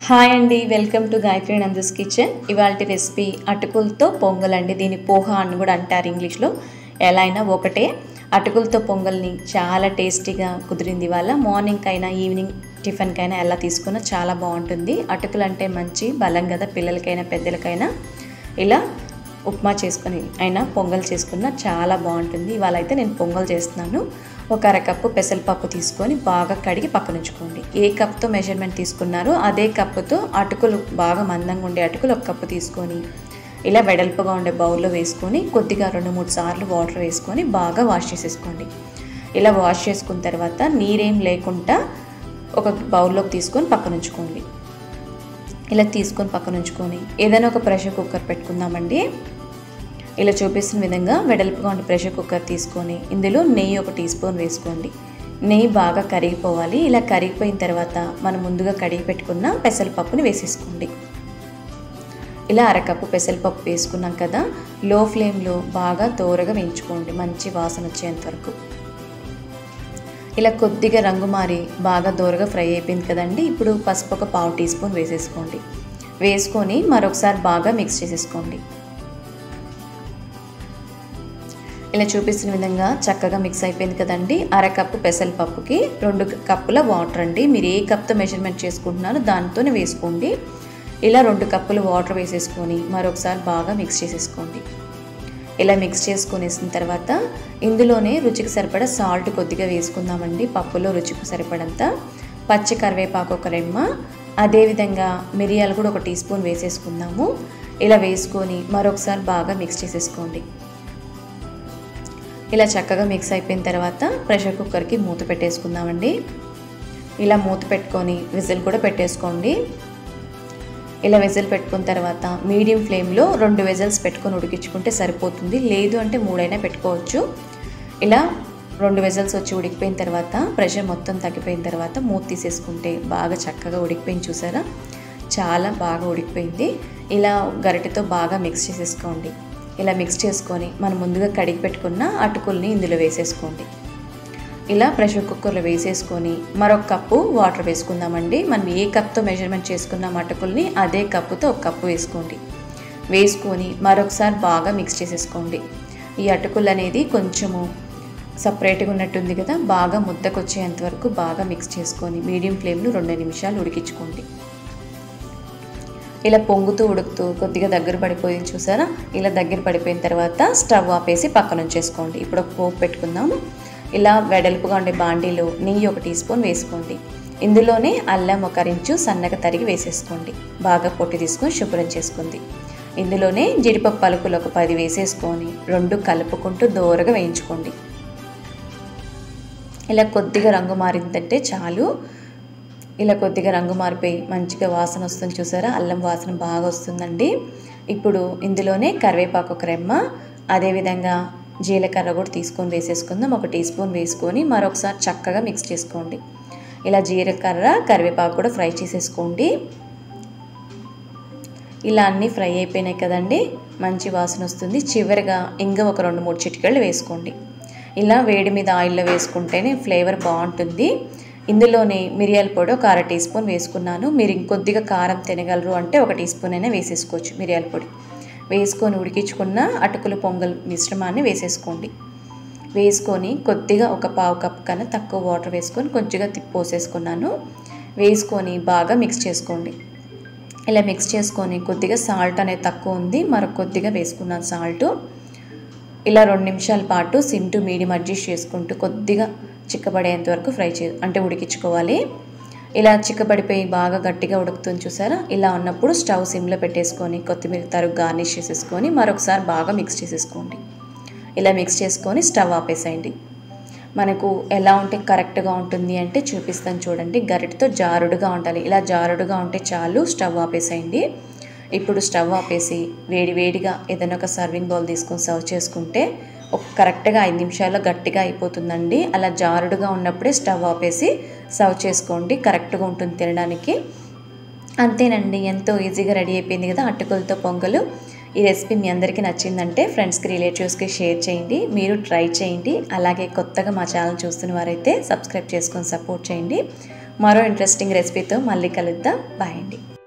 hi అండి welcome to Gayatri Nandu's kitchen ఇవాళ recipe అటుకులతో పొంగల్ అండి దీన్ని పోహ అని కూడా అంటారు ఇంగ్లీష్లో ఎలా అయినా ఒకటే అటుకులతో పొంగల్ని చాలా టేస్టీగా కుదిరింది ఇవాళ మార్నింగ్ అయినా ఈవినింగ్ టిఫిన్కైనా ఎలా తీసుకున్నా చాలా బాగుంటుంది అటుకులు అంటే మంచి బలం కదా పిల్లలకైనా పెద్దలకైనా ఇలా ఉప్మా చేసుకొని అయినా పొంగల్ చేసుకున్నా చాలా బాగుంటుంది ఇవాళ అయితే నేను పొంగల్ చేస్తున్నాను ఒక అరకప్పు పెసరపప్పు తీసుకొని బాగా కడిగి పక్కన ఉంచుకోండి ఏ కప్తో మెజర్మెంట్ తీసుకున్నారో అదే కప్పుతో అటుకులు బాగా మందంగా ఉండే అటుకులు ఒక కప్పు తీసుకొని ఇలా వెడల్పుగా ఉండే బౌల్లో వేసుకొని కొద్దిగా రెండు మూడు సార్లు వాటర్ వేసుకొని బాగా వాష్ చేసేసుకోండి ఇలా వాష్ చేసుకున్న తర్వాత నీరేం లేకుండా ఒక బౌల్లోకి తీసుకొని పక్కన ఉంచుకోండి ఇలా తీసుకొని పక్కన ఉంచుకొని ఏదైనా ఒక ప్రెషర్ కుక్కర్ పెట్టుకుందామండి ఇలా చూపిస్తున్న విధంగా వెడల్పుగా ఉండే ప్రెషర్ కుక్కర్ తీసుకొని ఇందులో నెయ్యి ఒక టీ స్పూన్ వేసుకోండి నెయ్యి బాగా కరిగిపోవాలి ఇలా కరిగిపోయిన తర్వాత మనం ముందుగా కడిగి పెట్టుకున్న పెసరపప్పుని వేసేసుకోండి ఇలా అరకప్పు పెసరపప్పు వేసుకున్నాం కదా లో ఫ్లేమ్లో బాగా దోరగా వేయించుకోండి మంచి వాసన వచ్చేంత వరకు ఇలా కొద్దిగా రంగు మారి బాగా దోరగా ఫ్రై అయిపోయింది కదండి ఇప్పుడు పసుపు ఒక పావు టీ స్పూన్ వేసేసుకోండి వేసుకొని మరొకసారి బాగా మిక్స్ చేసేసుకోండి ఇలా చూపిస్తున్న విధంగా చక్కగా మిక్స్ అయిపోయింది కదండి అరకప్పు పెసరపప్పుకి రెండు కప్పుల వాటర్ అండి మీరు ఏ కప్తో మెజర్మెంట్ చేసుకుంటున్నారో దానితోనే వేసుకోండి ఇలా రెండు కప్పులు వాటర్ వేసేసుకొని మరొకసారి బాగా మిక్స్ చేసేసుకోండి ఇలా మిక్స్ చేసుకునేసిన తర్వాత ఇందులోనే రుచికి సరిపడా సాల్ట్ కొద్దిగా వేసుకుందామండి పప్పులో రుచికి సరిపడంత పచ్చి కరివేపాకు ఒక రెమ్మ అదేవిధంగా మిరియాలు కూడా ఒక టీ స్పూన్ వేసేసుకుందాము ఇలా వేసుకొని మరొకసారి బాగా మిక్స్ చేసేసుకోండి ఇలా చక్కగా మిక్స్ అయిపోయిన తర్వాత ప్రెషర్ కుక్కర్కి మూత పెట్టేసుకుందామండి ఇలా మూత పెట్టుకొని విజిల్ కూడా పెట్టేసుకోండి ఇలా విజిల్ పెట్టుకున్న తర్వాత మీడియం ఫ్లేమ్లో రెండు విజిల్స్ పెట్టుకొని ఉడికించుకుంటే సరిపోతుంది లేదు అంటే మూడైనా పెట్టుకోవచ్చు ఇలా రెండు విజిల్స్ వచ్చి ఉడికిపోయిన తర్వాత ప్రెషర్ మొత్తం తగ్గిపోయిన తర్వాత మూత తీసేసుకుంటే బాగా చక్కగా ఉడికిపోయింది చూసారా చాలా బాగా ఉడికిపోయింది ఇలా గరిటెతో బాగా మిక్స్ చేసేసుకోండి ఇలా మిక్స్ చేసుకొని మనం ముందుగా కడిగి పెట్టుకున్న అటుకుల్ని ఇందులో వేసేసుకోండి ఇలా ప్రెషర్ కుక్కర్లో వేసేసుకొని మరొక కప్పు వాటర్ వేసుకుందామండి మనం ఏ కప్తో మెజర్మెంట్ చేసుకున్నాం అటుకుల్ని అదే కప్పుతో ఒక కప్పు వేసుకోండి వేసుకొని మరొకసారి బాగా మిక్స్ చేసేసుకోండి ఈ అటుకులు అనేది కొంచెము సపరేట్గా ఉన్నట్టుంది కదా బాగా ముద్దకు వచ్చేంత వరకు బాగా మిక్స్ చేసుకొని మీడియం ఫ్లేమ్లో రెండు నిమిషాలు ఉడికించుకోండి ఇలా పొంగుతూ ఉడుకుతూ కొద్దిగా దగ్గర పడిపోయింది చూసారా ఇలా దగ్గర పడిపోయిన తర్వాత స్టవ్ ఆపేసి పక్కన ఉంచేసుకోండి ఇప్పుడు ఒక పోపు పెట్టుకుందాము ఇలా వెడల్పుగా ఉండే బాండీలో నెయ్యి ఒక టీ స్పూన్ వేసుకోండి ఇందులోనే అల్లం ఒక రించు సన్నగా తరిగి వేసేసుకోండి బాగా పొట్టి తీసుకొని శుభ్రం చేసుకుంది ఇందులోనే జీడిపప్పు పలుకులు ఒక పది వేసేసుకొని రెండు కలుపుకుంటూ దోరగా వేయించుకోండి ఇలా కొద్దిగా రంగు మారిందంటే చాలు ఇలా కొద్దిగా రంగు మారిపోయి మంచిగా వాసన వస్తుంది చూసారా అల్లం వాసన బాగా వస్తుందండి ఇప్పుడు ఇందులోనే కరివేపాకు ఒక రెమ్మ అదేవిధంగా జీలకర్ర కూడా తీసుకొని వేసేసుకుందాం ఒక టీ స్పూన్ వేసుకొని మరొకసారి చక్కగా మిక్స్ చేసుకోండి ఇలా జీలకర్ర కరివేపాకు కూడా ఫ్రై చేసేసుకోండి ఇలా అన్నీ ఫ్రై అయిపోయినాయి కదండి మంచి వాసన వస్తుంది చివరిగా ఇంగ ఒక రెండు మూడు చిటికెళ్ళు వేసుకోండి ఇలా వేడి మీద ఆయిల్లో వేసుకుంటేనే ఫ్లేవర్ బాగుంటుంది ఇందులోనే మిరియాల పొడి ఒక అర టీ స్పూన్ వేసుకున్నాను మీరు ఇంకొద్దిగా కారం తినగలరు అంటే ఒక టీ స్పూన్ అయినా వేసేసుకోవచ్చు మిరియాల పొడి వేసుకొని ఉడికించుకున్న అటుకుల పొంగల్ మిశ్రమాన్ని వేసేసుకోండి వేసుకొని కొద్దిగా ఒక పావు కప్ కన్నా తక్కువ వాటర్ వేసుకొని కొద్దిగా పోసేసుకున్నాను వేసుకొని బాగా మిక్స్ చేసుకోండి ఇలా మిక్స్ చేసుకొని కొద్దిగా సాల్ట్ అనేది తక్కువ ఉంది మరొక కొద్దిగా వేసుకున్నాను సాల్ట్ ఇలా రెండు నిమిషాల పాటు సిమ్ టు మీడియం అడ్జస్ట్ చేసుకుంటూ కొద్దిగా చిక్కబడేంత వరకు ఫ్రై చే అంటే ఉడికించుకోవాలి ఇలా చిక్కబడిపోయి బాగా గట్టిగా ఉడుకుతుంది చూసారా ఇలా ఉన్నప్పుడు స్టవ్ సిమ్లో పెట్టేసుకొని కొత్తిమీర తరుగు గార్నిష్ చేసేసుకొని మరొకసారి బాగా మిక్స్ చేసేసుకోండి ఇలా మిక్స్ చేసుకొని స్టవ్ ఆపేసేయండి మనకు ఎలా ఉంటే కరెక్ట్గా ఉంటుంది అంటే చూపిస్తాను చూడండి గరిటతో జారుడుగా ఉండాలి ఇలా జారుడుగా ఉంటే చాలు స్టవ్ ఆపేసేయండి ఇప్పుడు స్టవ్ ఆపేసి వేడి వేడిగా ఏదైనా ఒక సర్వింగ్ బౌల్ తీసుకొని సర్వ్ చేసుకుంటే ఒక కరెక్ట్గా ఐదు నిమిషాల్లో గట్టిగా అయిపోతుందండి అలా జారుడుగా ఉన్నప్పుడే స్టవ్ ఆపేసి సర్వ్ చేసుకోండి కరెక్ట్గా ఉంటుంది తినడానికి అంతేనండి ఎంతో ఈజీగా రెడీ అయిపోయింది కదా అటుకులతో పొంగలు ఈ రెసిపీ మీ అందరికీ నచ్చిందంటే ఫ్రెండ్స్కి రిలేటివ్స్కి షేర్ చేయండి మీరు ట్రై చేయండి అలాగే కొత్తగా మా ఛానల్ చూస్తున్న వారైతే సబ్స్క్రైబ్ చేసుకొని సపోర్ట్ చేయండి మరో ఇంట్రెస్టింగ్ రెసిపీతో మళ్ళీ కలుద్దాం బాయ్ అండి